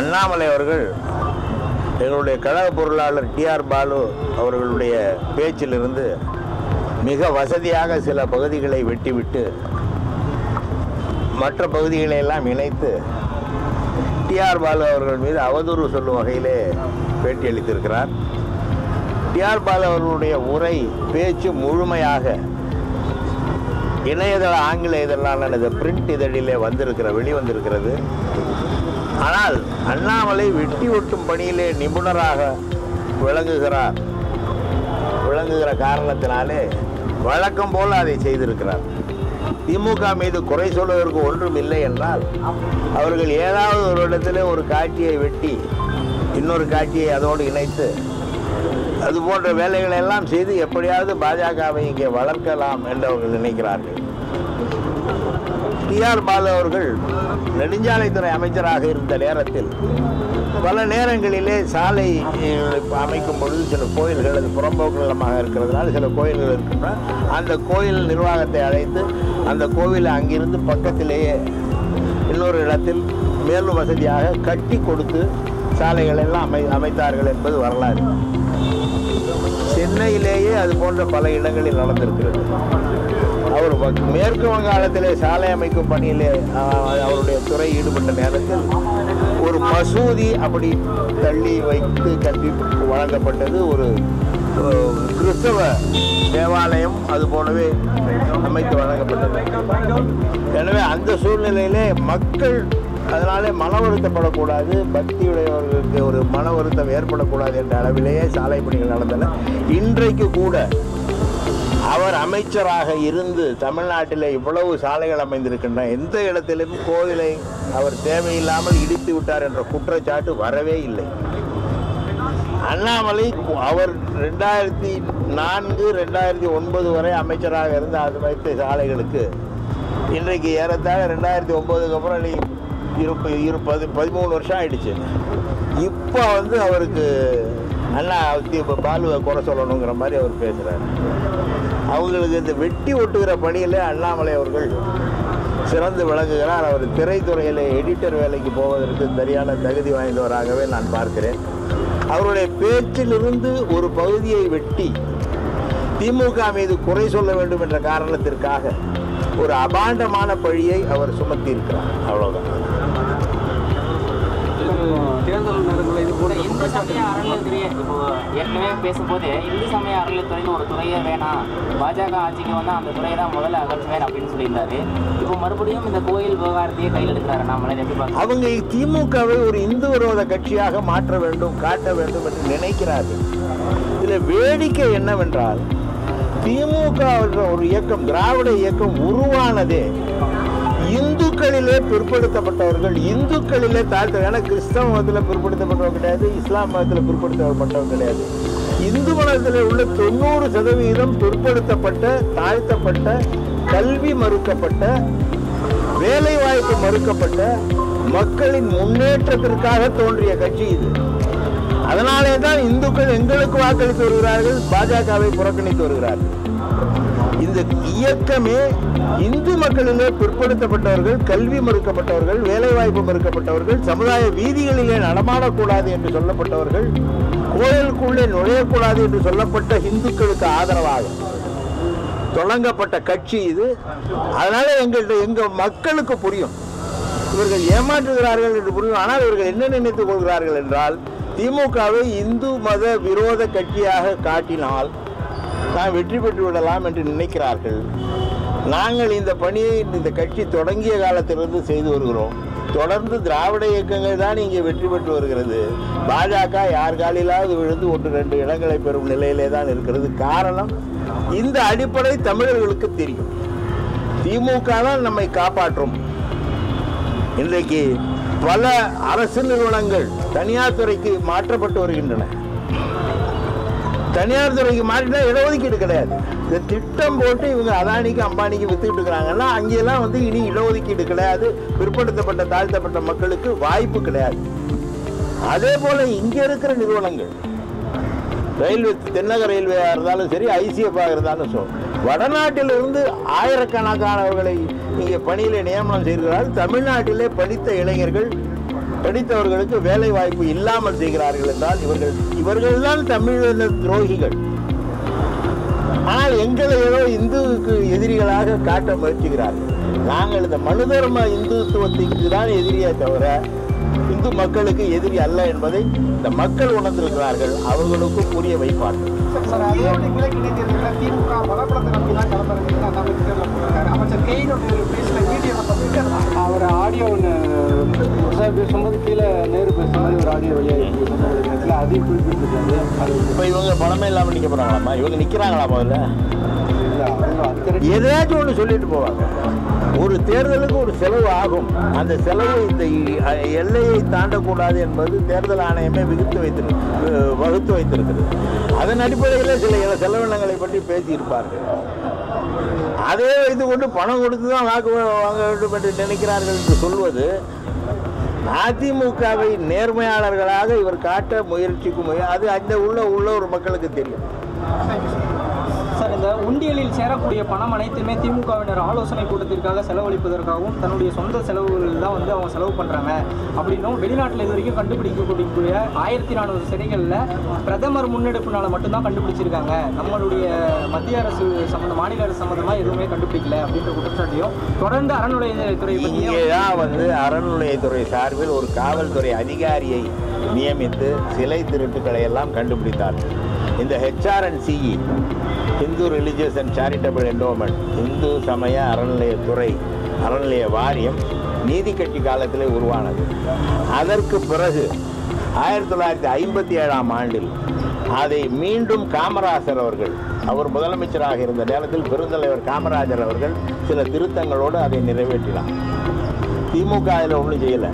அண்ணாமலை அவர்கள் எங்களுடைய கழக பொருளாளர் டிஆர் பாலு அவர்களுடைய பேச்சிலிருந்து மிக வசதியாக சில பகுதிகளை வெட்டிவிட்டு மற்ற பகுதிகளை எல்லாம் இணைத்து டிஆர் பாலு அவர்கள் மீது அவதூறு சொல்லும் வகையிலே பேட்டி அளித்திருக்கிறார் டிஆர் பாலு அவர்களுடைய உரை பேச்சு முழுமையாக இணையதள ஆங்கில இதழானது பிரிண்ட் இதழிலே வந்திருக்கிற வெளிவந்திருக்கிறது ஆனால் அண்ணாமலை வெட்டி ஒட்டும் பணியிலே நிபுணராக விளங்குகிறார் விளங்குகிற காரணத்தினாலே வழக்கம் போல அதை செய்திருக்கிறார் திமுக மீது குறை சொல்வதற்கு ஒன்றும் இல்லை என்றால் அவர்கள் ஏதாவது ஒரு இடத்துல ஒரு காட்சியை வெட்டி இன்னொரு காட்சியை அதோடு இணைத்து அது போன்ற வேலைகளை எல்லாம் செய்து எப்படியாவது பாஜகவை இங்கே வளர்க்கலாம் என்று அவர்கள் நினைக்கிறார்கள் டிஆர் பாலு அவர்கள் நெடுஞ்சாலைத்துறை அமைச்சராக இருந்த நேரத்தில் பல நேரங்களிலே சாலை அஹ், அமைக்கும் பொழுது சில கோயில்கள் அது புறம்போக்கு நிலமாக இருக்கிறதுனால சில கோயில்கள் இருக்கின்றன அந்த கோயில் நிர்வாகத்தை அழைத்து அந்த கோவிலை அங்கிருந்து பக்கத்திலேயே இன்னொரு இடத்தில் மேலும் வசதியாக கட்டி கொடுத்து சாலைகள் எல்லாம் அமை அமைத்தார்கள் என்பது வரலாறு சென்னையிலேயே அது போன்ற பல இடங்களில் நடந்திருக்கிறது அவர் வ- மேற்கு வங்காளத்திலே சாலை அமைக்கும் பணியிலே ஆ, அவருடைய துறை ஈடுபட்ட நேரத்தில் ஒரு மசூதி அப்படி தள்ளி வைத்து கட்டி வழங்கப்பட்டது ஒரு அஹ், கிறிஸ்தவ தேவாலயம் அது போலவே அமைத்து வழங்கப்பட்டது எனவே அந்த சூழ்நிலையிலே மக்கள் அதனாலே மன வருத்தப்படக்கூடாது பக்தியுடையவர்களுக்கு ஒரு மன வருத்தம் ஏற்படக்கூடாது என்ற அளவிலேயே சாலை பணிகள் நடந்தன இன்றைக்கு கூட அவர் அமைச்சராக இருந்து தமிழ்நாட்டில் இவ்வளவு சாலைகள் அமைந்திருக்கின்றன எந்த இடத்திலும் கோயிலை அவர் தேவையில்லாமல் இடித்து விட்டார் என்ற குற்றச்சாட்டு வரவே இல்லை அண்ணாமலை அவர் ரெண்டாயிரத்தி நான்கு ரெண்டாயிரத்தி ஒன்பது வரை அமைச்சராக இருந்து அது வைத்த சாலைகளுக்கு இன்றைக்கு ஏறத்தாழ ரெண்டாயிரத்தி ஒன்பதுக்கு அப்புறம் நீ இருப்பு இருப்பது பதிமூணு வருஷம் ஆயிடுச்சு இப்போ வந்து அவருக்கு அண்ணா தி- பாலுவை குறை சொல்லணுங்கிற மாதிரி அவர் பேசுகிறார் அவங்களுக்கு இந்த வெட்டி ஒட்டுகிற பணியில் அண்ணாமலை அவர்கள் சிறந்து விளங்குகிறார் அவர் திரைத்துறையில் எடிட்டர் வேலைக்கு போவதற்கு சரியான தகுதி வாய்ந்தவராகவே நான் பார்க்கிறேன் அவருடைய பேச்சிலிருந்து ஒரு பகுதியை வெட்டி திமுக மீது குறை சொல்ல வேண்டும் என்ற காரணத்திற்காக ஒரு அபாண்டமான பழியை அவர் சுமத்தி இருக்கிறார் அவ்வளவுதான் தேர்தல் நேரங்களில் இது கூட போன்ற இந்து சமய அறநிலையத்துறையை இப்போ ஏற்கனவே பேசும்போது இந்து சமய அறநிலையத்துறைன்னு ஒரு துறையே வேணாம் பாஜக ஆட்சிக்கு வந்தால் அந்த துறையை தான் முதல்ல அகற்றுவேன் அப்படின்னு சொல்லியிருந்தாரு இப்போ மறுபடியும் இந்த கோயில் விவகாரத்தையே கையில் எடுக்கிறாரு அண்ணாமலை இதை எப்படி பார்க்க அவங்க திமுகவை ஒரு இந்து விரோத கட்சியாக மாற்ற வேண்டும் காட்ட வேண்டும் என்று நினைக்கிறார்கள் இதில் வேடிக்கை என்னவென்றால் திமுக என்ற ஒரு இயக்கம் திராவிட இயக்கம் உருவானதே இந்துக்களிலே பிற்படுத்தப்பட்டவர்கள் இந்துக்களிலே தாழ்த்த ஏன்னா கிறிஸ்தவ மதத்தில் பிற்படுத்தப்பட்டவங்க கிடையாது இஸ்லாம் மதத்தில் பிற்படுத்தப்பட்டவங்க கிடையாது இந்து மதத்தில் உள்ள தொண்ணூறு சதவீதம் பிற்படுத்தப்பட்ட தாழ்த்தப்பட்ட கல்வி மறுக்கப்பட்ட வேலைவாய்ப்பு மறுக்கப்பட்ட மக்களின் முன்னேற்றத்திற்காக தோன்றிய கட்சி இது அதனாலே தான் இந்துக்கள் எங்களுக்கு வாக்களித்து வருகிறார்கள் பாஜகவை புறக்கணித்து வருகிறார்கள் இந்த இயக்கமே இந்து மக்களிலே பிற்படுத்தப்பட்டவர்கள் கல்வி மறுக்கப்பட்டவர்கள் வேலைவாய்ப்பு மறுக்கப்பட்டவர்கள் சமுதாய வீதிகளிலே நடமாடக்கூடாது என்று சொல்லப்பட்டவர்கள் கோயிலுக்குள்ளே நுழையக்கூடாது என்று சொல்லப்பட்ட இந்துக்களுக்கு ஆதரவாக தொடங்கப்பட்ட கட்சி இது அதனால எங்கள்கிட்ட எங்க மக்களுக்கு புரியும் இவர்கள் ஏமாற்றுகிறார்கள் என்று புரியும் ஆனால் இவர்கள் என்ன நினைத்துக் கொள்கிறார்கள் என்றால் திமுகவை இந்து மத விரோத கட்சியாக காட்டினால் நாம் வெற்றி பெற்று விடலாம் என்று நினைக்கிறார்கள் நாங்கள் இந்த பணியை இந்த கட்சி தொடங்கிய காலத்திலிருந்து செய்து வருகிறோம் தொடர்ந்து திராவிட இயக்கங்கள் தான் இங்கே வெற்றி பெற்று வருகிறது பாஜக யார் காலிலாவது விழுந்து ஒன்று ரெண்டு இடங்களை பெறும் நிலையிலே தான் இருக்கிறது காரணம் இந்த அடிப்படை தமிழர்களுக்கு தெரியும் திமுக தான் நம்மை காப்பாற்றும் இன்றைக்கு பல அரசு நிறுவனங்கள் தனியார் துறைக்கு மாற்றப்பட்டு வருகின்றன தனியார் துறைக்கு மாற்றினா இடஒதுக்கீடு கிடையாது இந்த திட்டம் போட்டு இவங்க அதானிக்கு அம்பானிக்கு வித்துக்கிட்டு இருக்கிறாங்கன்னா அங்கெல்லாம் வந்து இனி இடஒதுக்கீடு கிடையாது பிற்படுத்தப்பட்ட தாழ்த்தப்பட்ட மக்களுக்கு வாய்ப்பு கிடையாது அதே போல இங்க இருக்கிற நிறுவனங்கள் ரயில்வே தென்னக ரயில்வேயாக இருந்தாலும் சரி ஐசிஎஃபாக இருந்தாலும் சரி வடநாட்டிலிருந்து ஆயிரக்கணக்கானவர்களை இங்கே பணியில் நியமனம் செய்கிறார்கள் தமிழ்நாட்டிலே படித்த இளைஞர்கள் படித்தவர்களுக்கு வேலை வாய்ப்பு இல்லாமல் செய்கிறார்கள் என்றால் இவர்கள் இவர்கள்தான் தமிழின துரோகிகள் ஆனால் எங்களை ஏதோ இந்துவுக்கு எதிரிகளாக காட்ட முயற்சிக்கிறார்கள் நாங்கள் இந்த மனுதர்ம இந்துத்துவத்துக்கு தான் எதிரியே தவிர இந்து மக்களுக்கு எதிரி அல்ல என்பதை இந்த மக்கள் உணர்ந்திருக்கிறார்கள் அவர்களுக்கும் புரிய வைப்பார்கள் சார் அதே வந்து கிழக்கு இடைத்தேர்தலில் திமுக பலப்படத்தை நம்பி தான் களமிறங்குது அந்த அமைச்சர் போறாரு அமைச்சர் கெயின் ஒரு பேசின வீடியோ பற்றி அவர் ஆடியோ ஒன்று பிரசாத் பேசும்போது கீழே நேரு பேசுற மாதிரி ஒரு ஆடியோ வெளியாகிருக்கு சமூக வலைதளத்தில் அதையும் குறிப்பிட்டிருக்காரு அது இப்போ இவங்க பணமே இல்லாமல் நிற்க போகிறாங்களாமா இவங்க நிற்கிறாங்களா முதல்ல இல்லை அவங்க அத்தனை எதையாச்சும் ஒன்று சொல்லிட்டு போவாங்க ஒரு தேர்தலுக்கு ஒரு செலவு ஆகும் அந்த செலவு இந்த இ- அ- எல்லையை தாண்டக்கூடாது என்பது தேர்தல் ஆணையமே விகுத்து வைத்திரு அஹ் வகுத்து வைத்திருக்கிறது அதன் அடிப்படையில் சில இல- செலவினங்களை பற்றி பேசியிருப்பார்கள் அதே வைத்து கொண்டு பணம் கொடுத்து தான் வாக்கு வா- வாங்க வேண்டும் என்று நினைக்கிறார்கள் என்று சொல்வது அதிமுகவை நேர்மையாளர்களாக இவர் காட்ட முயற்சிக்கும் முய- அது அந்த உள்ள உள்ள ஒரு மக்களுக்கு தெரியும் சார் இந்த உண்டியலில் சேரக்கூடிய பணம் அனைத்துமே திமுகவினர் ஆலோசனை கூட்டத்திற்காக செலவழிப்பதற்காகவும் தன்னுடைய சொந்த செலவுகள் தான் வந்து அவங்க செலவு பண்ணுறாங்க அப்படின்னும் வெளிநாட்டில் இது வரைக்கும் கண்டுபிடிக்கக்கூடிய ஆயிரத்தி நானூறு சிறைகளில் பிரதமர் முன்னெடுப்புனால மட்டும்தான் கண்டுபிடிச்சிருக்காங்க நம்மளுடைய மத்திய அரசு சம்மந்த மாநில அரசு சம்மந்தமாக எதுவுமே கண்டுபிடிக்கல அப்படின்ற குற்றச்சாட்டையும் தொடர்ந்து அறநிலையத்துறை இங்கே பற்றியும் தான் வந்து அறநிலையத்துறை சார்பில் ஒரு காவல்துறை அதிகாரியை நியமித்து சிலை திருட்டுக்களை எல்லாம் கண்டுபிடித்தார்கள் இந்த HRNCE Hindu religious and charitable endowment Hindu சமய அறநிலையத்துறை அறநிலைய வாரியம் நீதி கட்சி காலத்திலே உருவானது அதற்கு பிறகு ஆயிரத்தி தொள்ளாயிரத்தி ஐம்பத்தி ஏழாம் ஆண்டில் அதை மீண்டும் காமராசர் அவர்கள் அவர் முதலமைச்சராக இருந்த நேரத்தில் பெருந்தலைவர் காமராஜர் அவர்கள் சில திருத்தங்களோடு அதை நிறைவேற்றினார் திமுக அதில் ஒன்றும் செய்யலை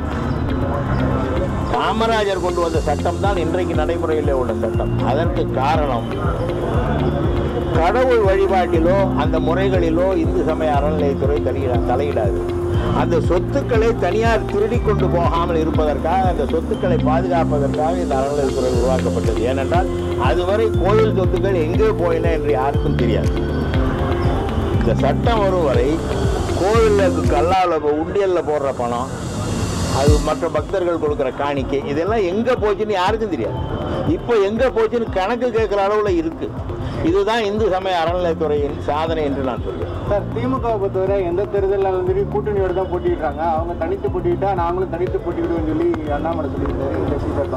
காமராஜர் கொண்டு வந்த சட்டம் தான் இன்றைக்கு நடைமுறையில் உள்ள சட்டம் அதற்கு காரணம் கடவுள் வழிபாட்டிலோ அந்த முறைகளிலோ இந்து சமய அறநிலையத்துறை தலையிட தலையிடாது அந்த சொத்துக்களை தனியார் திருடி கொண்டு போகாமல் இருப்பதற்காக அந்த சொத்துக்களை பாதுகாப்பதற்காக இந்த அறநிலையத்துறை உருவாக்கப்பட்டது ஏனென்றால் அதுவரை கோயில் சொத்துக்கள் எங்கே போயின என்று யாருக்கும் தெரியாது இந்த சட்டம் வரும் வரை கோவிலில் கல்லால் உண்டியலில் போடுற பணம் அது மற்ற பக்தர்கள் கொடுக்குற காணிக்கை இதெல்லாம் எங்கே போச்சுன்னு யாருக்கும் தெரியாது இப்போ எங்கே போச்சுன்னு கணக்கு கேட்குற அளவில் இருக்குது இதுதான் இந்து சமய அறநிலையத்துறையின் சாதனை என்று நான் சொல்வேன் சார் திமுக பொறுத்தவரை எந்த தேர்தலில் வந்து கூட்டணியோட தான் போட்டிடுறாங்க அவங்க தனித்து போட்டிட்டா நாங்களும் தனித்து போட்டிவிடுவோம்னு சொல்லி அண்ணாமலை சொல்லியிருந்தாரு இந்த சீட்டை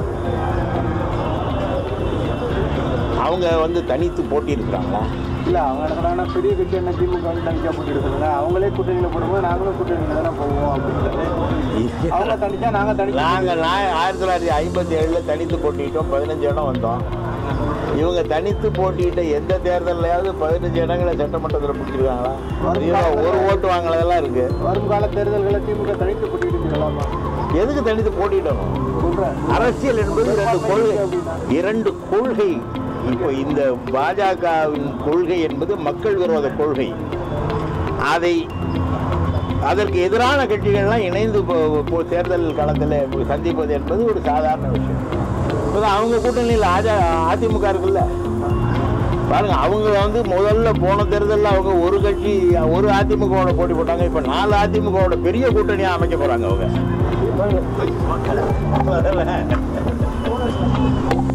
அவங்க வந்து தனித்து போட்டியிருக்கிறாங்களா இல்லை அவங்க என்ன சொன்னாங்கன்னா பெரிய கட்சி என்ன திமுக வந்து தனிச்சா போட்டிட்டு சொல்லுங்க அவங்களே கூட்டணியில் போடும்போது நாங்களும் கூட்டணியில் தானே போவோம் அப்படின்னு அவங்க தனிச்சா நாங்கள் தனிச்சு நாங்கள் நான் ஆயிரத்தி தொள்ளாயிரத்தி ஐம்பத்தி ஏழில் தனித்து போட்டிட்டோம் பதினஞ்சு இடம் வந்தோம் இவங்க தனித்து போட்டியிட்ட எந்த தேர்தலையாவது பதினஞ்சு இடங்களை சட்டமன்றத்தில் பிடிச்சிருக்காங்களா இதுல ஒரு ஓட்டு வாங்கினதெல்லாம் இருக்கு வரும் கால தேர்தல்களில் திமுக தனித்து போட்டிட்டு சொல்லலாமா எதுக்கு தனித்து போட்டியிடணும் சொல்கிறேன் அரசியல் என்பது இரண்டு கொள்கை இரண்டு கொள்கை இப்போ இந்த பாஜகவின் கொள்கை என்பது மக்கள் விரோத கொள்கை அதை அதற்கு எதிரான கட்சிகள்லாம் இணைந்து போ- போ- தேர்தல் களத்தில் சந்திப்பது என்பது ஒரு சாதாரண விஷயம் இப்போ அவங்க கூட்டணியில் ஆஜா அதிமுக இருக்குல்ல பாருங்க அவங்க வந்து முதல்ல போன தேர்தலில் அவங்க ஒரு கட்சி ஒரு அதிமுகவோட போட்டி போட்டாங்க இப்போ நாலு அதிமுகவோட பெரிய கூட்டணியாக அமைக்க போறாங்க அவங்க